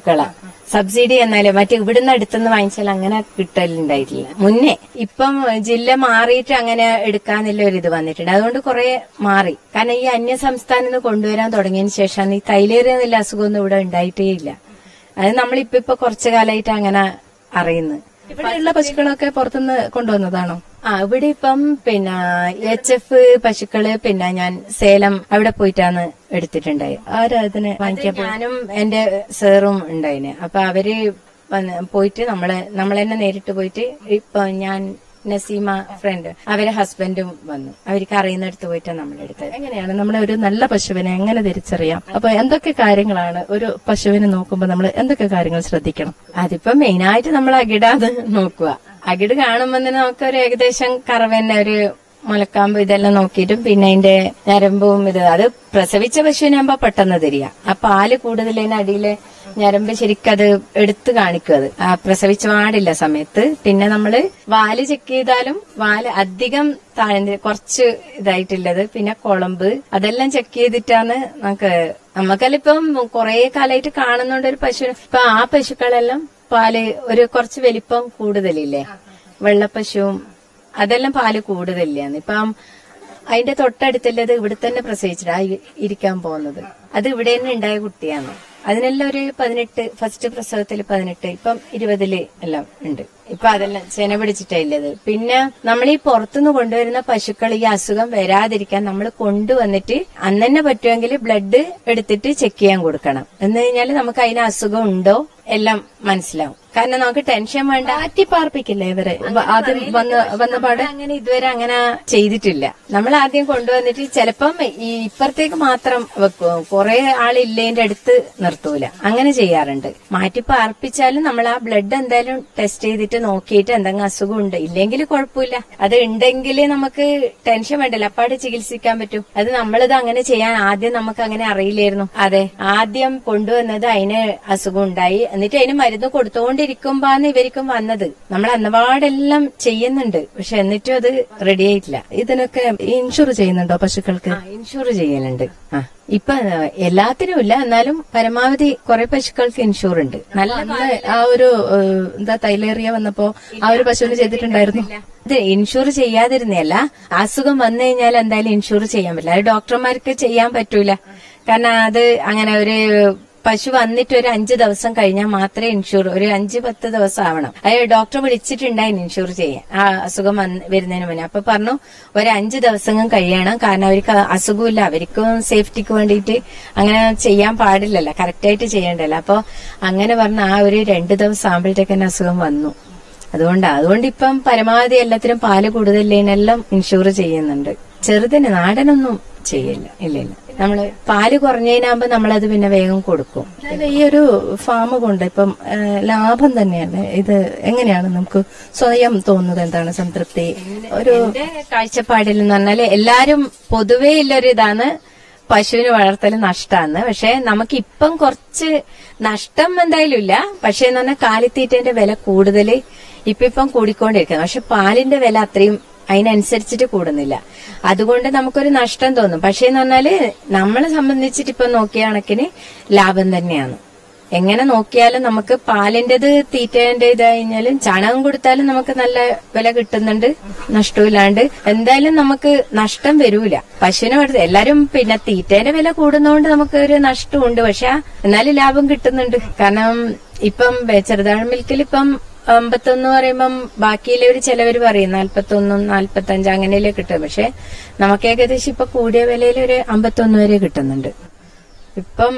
പശുക്കളാ subsidy എന്നാലേ മറ്റേ ഇവിടുന്ന് അടുത്തുനിന്ന് വാങ്ങിച്ചാൽ അങ്ങനെ കിട്ടലുണ്ടായിട്ടില്ല മുന്നേ ഇപ്പം ജില്ല മാറിയിട്ട് അങ്ങനെ എടുക്കാന്നുള്ള ഒരു ഇത് വന്നിട്ടുണ്ട് അതുകൊണ്ട് കുറെ മാറി കാരണം ഈ അന്യ സംസ്ഥാനം നിന്ന് കൊണ്ടുവരാൻ തുടങ്ങിയതിന് ശേഷമാണ് ഈ തൈലേറിയ എന്നുള്ള അസുഖമൊന്നും ഇവിടെ ഉണ്ടായിട്ടേ ഇല്ല അത് നമ്മളിപ്പോ ഇപ്പൊ കുറച്ചു കാലമായിട്ട് അങ്ങനെ അറിയുന്നത് ഇവിടെയുള്ള പശുക്കളൊക്കെ പുറത്തുനിന്ന് കൊണ്ടുവന്നതാണോ ആ ഇവിടെ ഇപ്പം പിന്നെ എച്ച് എഫ് പശുക്കള് പിന്നെ ഞാൻ സേലം അവിടെ പോയിട്ടാണ് എടുത്തിട്ടുണ്ടായത് ആരാ ഇതിനെ വാങ്ങിക്കാൻ അത് ഞാനും എന്റെ സാറും ഉണ്ടായിന് അപ്പൊ അവര് വന്ന് പോയിട്ട് നമ്മളെ നമ്മളെന്നെ നേരിട്ട് പോയിട്ട് ഇപ്പൊ ഞാൻ നസീമ ഫ്രണ്ട് അവരെ ഹസ്ബൻഡും വന്നു അവർക്ക് അറിയുന്നിടത്ത് പോയിട്ടാണ് നമ്മളെടുത്തത് എങ്ങനെയാണ് നമ്മളെ ഒരു നല്ല പശുവിനെ എങ്ങനെ തിരിച്ചറിയാം അപ്പൊ എന്തൊക്കെ കാര്യങ്ങളാണ് ഒരു പശുവിനെ നോക്കുമ്പോൾ നമ്മൾ എന്തൊക്കെ കാര്യങ്ങൾ ശ്രദ്ധിക്കണം അതിപ്പോ മെയിനായിട്ട് നമ്മൾ അകിടാത് നോക്കുക അകിട് കാണുമ്പോൾ തന്നെ നമുക്ക് ഒരു ഏകദേശം കറവന്നെ ഒരു മുലക്കാമ്പ് ഇതെല്ലാം നോക്കിയിട്ടും പിന്നെ അതിന്റെ ഞരമ്പും ഇത് അത് പ്രസവിച്ച പശുവിനാകുമ്പോ പെട്ടെന്ന് തിരിയ ആ പാല് കൂടുതലതിന് അടിയിലെ ഞരമ്പ് ശരിക്കത് എടുത്ത് കാണിക്കും അത് ആ പ്രസവിച്ച പാടില്ല സമയത്ത് പിന്നെ നമ്മള് വാല് ചെക്ക് ചെയ്താലും വാല് അധികം താഴ്ന്ന കുറച്ച് ഇതായിട്ടുള്ളത് പിന്നെ കുളമ്പ് അതെല്ലാം ചെക്ക് ചെയ്തിട്ടാണ് നമുക്ക് നമുക്കെല്ലാം ഇപ്പം കുറെ കാലമായിട്ട് കാണുന്നുണ്ട് ഒരു പശു ഇപ്പൊ ആ പശുക്കളെല്ലാം പാല് ഒരു കുറച്ച് വലിപ്പം കൂടുതലില്ലേ വെള്ളപ്പശുവും അതെല്ലാം പാല് കൂടുതലാണ് ഇപ്പം അതിന്റെ തൊട്ടടുത്തുള്ളത് ഇവിടെ തന്നെ പ്രസവിച്ചിട്ടാ ഇ- ഇരിക്കാൻ പോകുന്നത് അത് ഇവിടെ തന്നെ ഉണ്ടായ കുട്ടിയാണ് അതിനെല്ലാം ഒരു പതിനെട്ട് ഫസ്റ്റ് പ്രസവത്തിൽ പതിനെട്ട് ഇപ്പം ഇരുപതില് എല്ലാം ഉണ്ട് ഇപ്പൊ അതെല്ലാം ചെന പിടിച്ചിട്ടാ ഉള്ളത് പിന്നെ നമ്മൾ ഈ പുറത്തുനിന്ന് കൊണ്ടുവരുന്ന പശുക്കൾ ഈ അസുഖം വരാതിരിക്കാൻ നമ്മൾ കൊണ്ടുവന്നിട്ട് അന്ന് തന്നെ പറ്റുമെങ്കിൽ ബ്ലഡ് എടുത്തിട്ട് ചെക്ക് ചെയ്യാൻ കൊടുക്കണം എന്ന് കഴിഞ്ഞാൽ നമുക്ക് അതിന് അസുഖം ഉണ്ടോ എല്ലാം മനസ്സിലാവും കാരണം നമുക്ക് ടെൻഷൻ വേണ്ട മാറ്റി പാർപ്പിക്കില്ലേ ഇവരെ വ- ആദ്യം വന്ന് വന്ന പാടെ അങ്ങനെ ഇതുവരെ അങ്ങനെ ചെയ്തിട്ടില്ല നമ്മൾ ആദ്യം കൊണ്ടുവന്നിട്ട് ചിലപ്പം ഈ ഇപ്പുറത്തേക്ക് മാത്രം വെക്കും കുറെ ആളില്ലേന്റെ അടുത്ത് നിർത്തൂല അങ്ങനെ ചെയ്യാറുണ്ട് മാറ്റി പാർപ്പിച്ചാലും നമ്മൾ ആ ബ്ലഡ് എന്തായാലും ടെസ്റ്റ് ചെയ്തിട്ട് നോക്കിയിട്ട് എന്തെങ്കിലും അസുഖം ഉണ്ട് ഇല്ലെങ്കിൽ കുഴപ്പമില്ല അത് ഉണ്ടെങ്കിൽ നമുക്ക് ടെൻഷൻ വേണ്ടല്ലോ അപ്പാട് ചികിത്സിക്കാൻ പറ്റും അത് നമ്മളിത് അങ്ങനെ ചെയ്യാൻ ആദ്യം നമുക്ക് അങ്ങനെ അറിയില്ലായിരുന്നു അതെ ആദ്യം കൊണ്ടുവന്നത് അതിന് അസുഖം ഉണ്ടായി എന്നിട്ട് അതിന് മരുന്ന് കൊടുത്തുകൊണ്ടിരിക്കുമ്പോന്ന് ഇവർക്കും വന്നത് നമ്മൾ അന്നപാടെല്ലാം ചെയ്യുന്നുണ്ട് പക്ഷെ എന്നിട്ടും അത് റെഡി ആയിട്ടില്ല ഇതിനൊക്കെ ഇൻഷുർ ചെയ്യുന്നുണ്ടോ പശുക്കൾക്ക് ആ ഇൻഷൂർ ചെയ്യലുണ്ട് ആ ഇപ്പൊ എല്ലാത്തിനും ഇല്ല എന്നാലും പരമാവധി കുറെ പശുക്കൾക്ക് ഇൻഷൂർ ഉണ്ട് നല്ല അന്ന് ആ ഒരു ഏഹ്, എന്താ തൈലേറിയ വന്നപ്പോ ആ ഒരു പശുവിന് ചെയ്തിട്ടുണ്ടായിരുന്നു ഇത് ഇൻഷൂർ ചെയ്യാതിരുന്നല്ല അസുഖം വന്നു കഴിഞ്ഞാൽ എന്തായാലും ഇൻഷൂർ ചെയ്യാൻ പറ്റില്ല അത് ഡോക്ടർമാർക്ക് ചെയ്യാൻ പറ്റൂല കാരണം അത് അങ്ങനെ ഒരു പശു വന്നിട്ട് ഒരു അഞ്ച് ദിവസം കഴിഞ്ഞാൽ മാത്രമേ ഇൻഷൂർ ഒരു അഞ്ച് പത്ത് ദിവസം ആവണം അത് ഡോക്ടർ വിളിച്ചിട്ടുണ്ടായിരുന്നു ഇൻഷൂർ ചെയ്യാൻ ആ അസുഖം വന്ന് വരുന്നതിന് മുന്നേ അപ്പൊ പറഞ്ഞു ഒരു അഞ്ച് ദിവസം കഴിയണം കാരണം അവർക്ക് അസുഖമില്ല അവർക്കും സേഫ്റ്റിക്ക് വേണ്ടിയിട്ട് അങ്ങനെ ചെയ്യാൻ പാടില്ലല്ലോ കറക്റ്റായിട്ട് ചെയ്യണ്ടല്ലോ അപ്പൊ അങ്ങനെ പറഞ്ഞ ആ ഒരു രണ്ട് ദിവസം ആകുമ്പോഴത്തേക്ക് തന്നെ അസുഖം വന്നു അതുകൊണ്ടാ അതുകൊണ്ട് ഇപ്പം പരമാവധി എല്ലാത്തിനും പാല് കൂടുതലെല്ലാം ഇൻഷൂർ ചെയ്യുന്നുണ്ട് ചെറുതിന് നാടനൊന്നും ചെയ്യില്ല ഇല്ല ഇല്ല നമ്മള് പാല് കുറഞ്ഞതിനാകുമ്പോ നമ്മളത് പിന്നെ വേഗം കൊടുക്കും അതായത് ഈ ഒരു ഫാം കൊണ്ട് ഇപ്പം ഏഹ്, ലാഭം തന്നെയല്ലേ ഇത് എങ്ങനെയാണ് നമുക്ക് സ്വയം തോന്നുന്നത് എന്താണ് സംതൃപ്തി ഒരു എന്റെ കാഴ്ചപ്പാടിൽ എന്ന് പറഞ്ഞാല് എല്ലാരും പൊതുവേ ഉള്ളൊരു ഇതാണ് പശുവിന് വളർത്തൽ നഷ്ടാന്ന് പക്ഷെ നമുക്ക് ഇപ്പം കുറച്ച് നഷ്ടം എന്തായാലും ഇല്ല പക്ഷെ എന്ന് പറഞ്ഞാൽ കാലിത്തീറ്റന്റെ വില കൂടുതൽ ഇപ്പൊ ഇപ്പം കൂടിക്കൊണ്ടിരിക്കുന്നു പക്ഷെ പാലിന്റെ വില അത്രയും അതിനനുസരിച്ചിട്ട് കൂടുന്നില്ല അതുകൊണ്ട് നമുക്കൊരു നഷ്ടം തോന്നും പക്ഷെ എന്ന് പറഞ്ഞാല് നമ്മളെ സംബന്ധിച്ചിട്ട് ഇപ്പൊ നോക്കിയ കണക്കിന് ലാഭം തന്നെയാണ് എങ്ങനെ നോക്കിയാലും നമുക്ക് പാലിന്റേത് തീറ്റേന്റെ ഇത് കഴിഞ്ഞാലും ചാണകം കൊടുത്താലും നമുക്ക് നല്ല വില കിട്ടുന്നുണ്ട് നഷ്ടമില്ലാണ്ട് എന്തായാലും നമുക്ക് നഷ്ടം വരൂല പശുവിനെ വളർത്തി എല്ലാരും പിന്നെ തീറ്റേന്റെ വില കൂടുന്നതുകൊണ്ട് നമുക്ക് ഒരു നഷ്ടമുണ്ട് പക്ഷെ എന്നാലും ലാഭം കിട്ടുന്നുണ്ട് കാരണം ഇപ്പം ചെറുതാഴ മിൽക്കിൽ ഇപ്പം അമ്പത്തൊന്ന് പറയുമ്പം ബാക്കിയിലെ ഒരു ചിലവര് പറയും നാല്പത്തൊന്നും നാല്പത്തഞ്ച് അങ്ങനെയല്ലേ കിട്ടും പക്ഷെ നമുക്ക് ഏകദേശം ഇപ്പൊ കൂടിയ വിലയിൽ ഒരു അമ്പത്തൊന്ന് വരെ കിട്ടുന്നുണ്ട് ഇപ്പം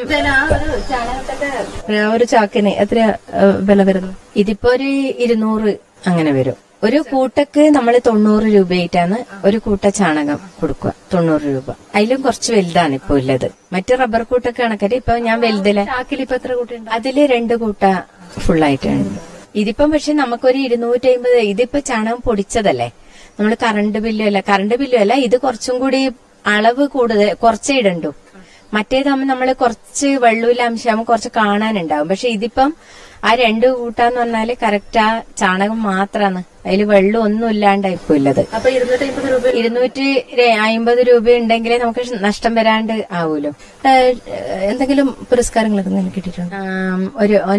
ആ ഒരു ചാക്കിന് എത്ര ഏഹ്, വില വരുന്നു ഇതിപ്പോ ഒരു ഇരുന്നൂറ് അങ്ങനെ വരും ഒരു കൂട്ടക്ക് നമ്മൾ തൊണ്ണൂറ് രൂപയായിട്ടാണ് ഒരു കൂട്ട ചാണകം കൊടുക്കുക തൊണ്ണൂറ് രൂപ അതിലും കുറച്ച് വലുതാണ് ഇപ്പൊ ഉള്ളത് മറ്റു റബ്ബർ കൂട്ടൊക്കെ കണക്കിന് ഇപ്പൊ ഞാൻ വലുതിലെ ചാക്കിൽ ഇപ്പൊ എത്ര കൂട്ടുണ്ട് അതില് രണ്ട് കൂട്ട ഫുള്ളായിട്ടുണ്ട് ഇതിപ്പം പക്ഷെ നമുക്കൊരു ഇരുന്നൂറ്റി അമ്പത് ഇതിപ്പോ ചാണകം പൊടിച്ചതല്ലേ നമ്മൾ കറണ്ട് ബില്ലും അല്ല കറണ്ട് ബില്ലും അല്ല ഇത് കുറച്ചും കൂടി അളവ് കൂടുതൽ കുറച്ചേ ഇടണ്ടു മറ്റേതാകുമ്പോൾ നമ്മൾ കുറച്ച് വെള്ളൂല അംശം കുറച്ച് കാണാനുണ്ടാവും പക്ഷെ ഇതിപ്പം ആ രണ്ട് കൂട്ടാന്ന് പറഞ്ഞാല് കറക്റ്റ് ആ ചാണകം മാത്രാണ് അതിൽ വെള്ളം ഒന്നും ഇല്ലാണ്ടാ ഇപ്പൊ ഉള്ളത് അപ്പൊ ഇരുന്നൂറ്റി അമ്പത് രൂപ ഇരുന്നൂറ്റി അമ്പത് രൂപ ഉണ്ടെങ്കിലേ നമുക്ക് നഷ്ടം വരാണ്ട് ആവൂലോ ഏഹ്, എന്തെങ്കിലും പുരസ്കാരങ്ങൾ കിട്ടിയിട്ടുണ്ട് ആം, ഒരു